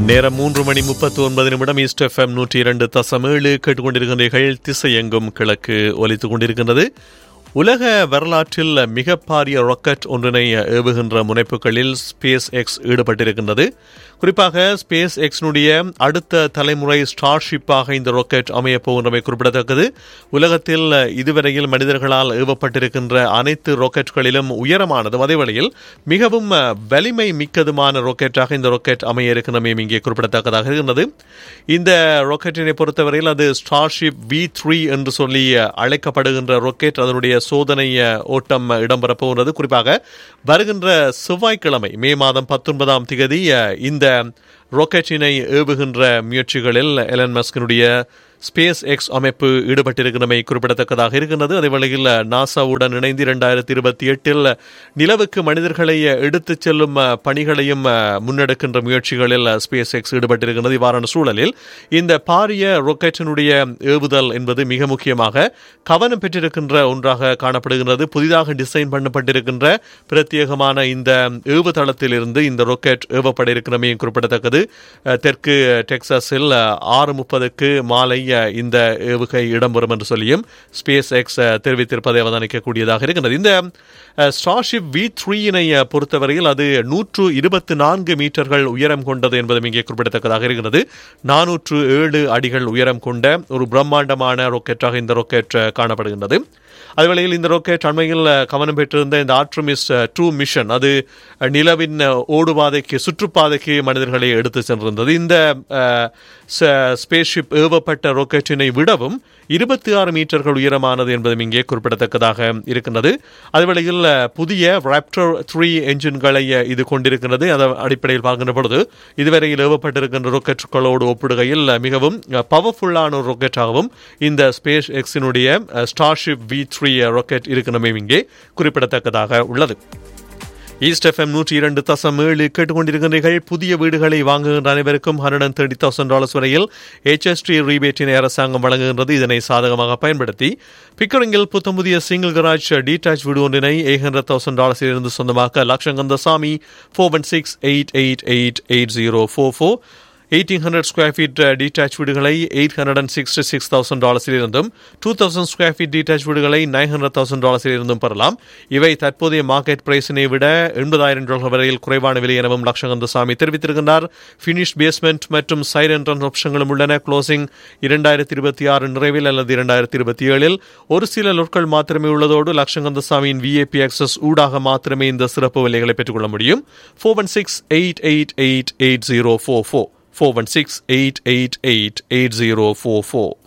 நேரம் மூன்று மணி முப்பத்தி ஒன்பது நிமிடம் ஈஸ்ட் எஃப்எம் நூற்றி இரண்டு தசம் ஏழு கேட்டுக்கொண்டிருக்கின்றீர்கள் திசையெங்கும் கிழக்கு ஒலித்துக் கொண்டிருக்கின்றது உலக வரலாற்றில் மிக பாரிய ராக்கெட் ஒன்றினை ஏவுகின்ற முனைப்புகளில் ஸ்பேஸ் எக்ஸ் ஈடுபட்டிருக்கின்றது குறிப்பாக ஸ்பேஸ் எக்ஸினுடைய அடுத்த தலைமுறை ஸ்டார்ஷிப்பாக இந்த ராக்கெட் அமையப் போகின்றமை குறிப்பிடத்தக்கது உலகத்தில் இதுவரையில் மனிதர்களால் ஏவப்பட்டிருக்கின்ற அனைத்து ராக்கெட்களிலும் உயரமானதும் அதே வேளையில் மிகவும் வலிமை மிக்கதுமான ராக்கெட்டாக இந்த ராக்கெட் அமைய இருக்கின்றமையும் இங்கே குறிப்பிடத்தக்கதாக இருக்கின்றது இந்த ராக்கெட்டினை பொறுத்தவரையில் அது ஸ்டார்ஷிப் வி த்ரீ என்று சொல்லி அழைக்கப்படுகின்ற ராக்கெட் அதனுடைய சோதனை ஓட்டம் இடம்பெறப் போகிறது குறிப்பாக வருகின்ற செவ்வாய்க்கிழமை மே மாதம் பத்தொன்பதாம் திகதி இந்த ராக்கெட்டினை ஏவுகின்ற முயற்சிகளில் எலன் மஸ்கினுடைய ஸ்பேஸ் எக்ஸ் அமைப்பு ஈடுபட்டிருக்கிறமை குறிப்பிடத்தக்கதாக இருக்கின்றது அதே வேளையில் நாசாவுடன் இணைந்து இரண்டாயிரத்தி இருபத்தி எட்டில் நிலவுக்கு மனிதர்களை எடுத்துச் செல்லும் பணிகளையும் முன்னெடுக்கின்ற முயற்சிகளில் ஸ்பேஸ் எக்ஸ் ஈடுபட்டிருக்கிறது இவ்வாறான சூழலில் இந்த பாரிய ராக்கெட்டினுடைய ஏவுதல் என்பது மிக முக்கியமாக கவனம் பெற்றிருக்கின்ற ஒன்றாக காணப்படுகின்றது புதிதாக டிசைன் பண்ணப்பட்டிருக்கின்ற பிரத்யேகமான இந்த ஏவுதளத்திலிருந்து இந்த ராக்கெட் ஏவப்பட இருக்கிறமையும் குறிப்பிடத்தக்கது தெற்கு டெக்சாஸில் ஆறு முப்பதுக்கு மாலை இந்த ஏவுகை இடம்பெறும் என்று சொல்லியும் ஸ்பேஸ் எக்ஸ் தெரிவித்திருப்பதை அவதானிக்கக்கூடியதாக இருக்கின்றது இந்த ஸ்டார்ஷிப் வி த்ரீயினை பொறுத்தவரையில் அது நூற்று இருபத்தி நான்கு மீட்டர்கள் உயரம் கொண்டது என்பதும் இங்கே குறிப்பிடத்தக்கதாக இருக்கிறது நானூற்று ஏழு அடிகள் உயரம் கொண்ட ஒரு பிரம்மாண்டமான ராக்கெட்டாக இந்த ராக்கெட் காணப்படுகின்றது அதுவேளையில் இந்த ராக்கெட் அண்மையில் கவனம் பெற்றிருந்த இந்த ஆர்ட்ரமிஸ் டூ மிஷன் அது நிலவின் ஓடுபாதைக்கு சுற்றுப்பாதைக்கு மனிதர்களை எடுத்து சென்றிருந்தது இந்த ஸ்பேஸ்ஷிப் ஏவப்பட்ட ராக்கெட்டினை விடவும் இருபத்தி ஆறு மீட்டர்கள் உயரமானது என்பதும் இங்கே குறிப்பிடத்தக்கதாக இருக்கின்றது அதுவேளையில் புதிய ராப்டர் த்ரீ என்ஜின்களை இது கொண்டிருக்கின்றது அதன் அடிப்படையில் பார்க்கின்ற பொழுது இதுவரையில் ஏவப்பட்டிருக்கின்ற ராக்கெட்டுகளோடு ஒப்பிடுகையில் மிகவும் பவர்ஃபுல்லான ஒரு ராக்கெட்டாகவும் இந்த ஸ்பேஸ் எக்ஸினுடைய ஸ்டார்ஷிப் வி த்ரீ ராக்கெட் இருக்கணுமே இங்கே குறிப்பிடத்தக்கதாக உள்ளது ஈஸ்ட் எஃப்எம் நூற்றி இரண்டு தசம் ஏழு கேட்டுக்கொண்டிருக்கின்றீர்கள் புதிய வீடுகளை வாங்குகின்ற அனைவருக்கும் hundred and thirty thousand dollars வரையில் ஹெச்எஸ்டி ரீபேட்டினை அரசாங்கம் வழங்குகின்றது இதனை சாதகமாக பயன்படுத்தி பிக்கரிங்கில் புத்தம் புதிய சிங்கிள் கராஜ் டீடாச் வீடு ஒன்றினை எயிட் ஹண்ட்ரட் தௌசண்ட் டாலர்ஸில் இருந்து சொந்தமாக்க Latchakantha Samy four one six eight eight eight eight zero four four eighteen hundred square feet detach வீடுகளை eight hundred and sixty six thousand டாலர்ஸில் இருந்தும் two thousand square feet detach வீடுகளை nine hundred thousand டாலர்ஸில் இருந்தும் பெறலாம் இவை தற்போதைய மார்க்கெட் பிரைஸினை விட எண்பதாயிரம் டாலர் வரையில் குறைவான விலை எனவும் லட்சகந்த சாமி தெரிவித்திருக்கின்றார் ஃபினிஷ் பேஸ்மெண்ட் மற்றும் சைட் என்ட்ரன்ஸ் ஆப்ஷன்களும் உள்ளன க்ளோசிங் இரண்டாயிரத்தி இருபத்தி ஆறு நிறைவில் அல்லது இரண்டாயிரத்தி இருபத்தி ஏழில் ஒரு சில லொட்கள் மாத்திரமே உள்ளதோடு லட்சங்கந்த சாமியின் விஏபி ஆக்சஸ் ஊடாக மாத்திரமே இந்த சிறப்பு விலைகளை பெற்றுக்கொள்ள முடியும் four one six eight eight eight eight zero four four four one six eight eight eight eight zero four four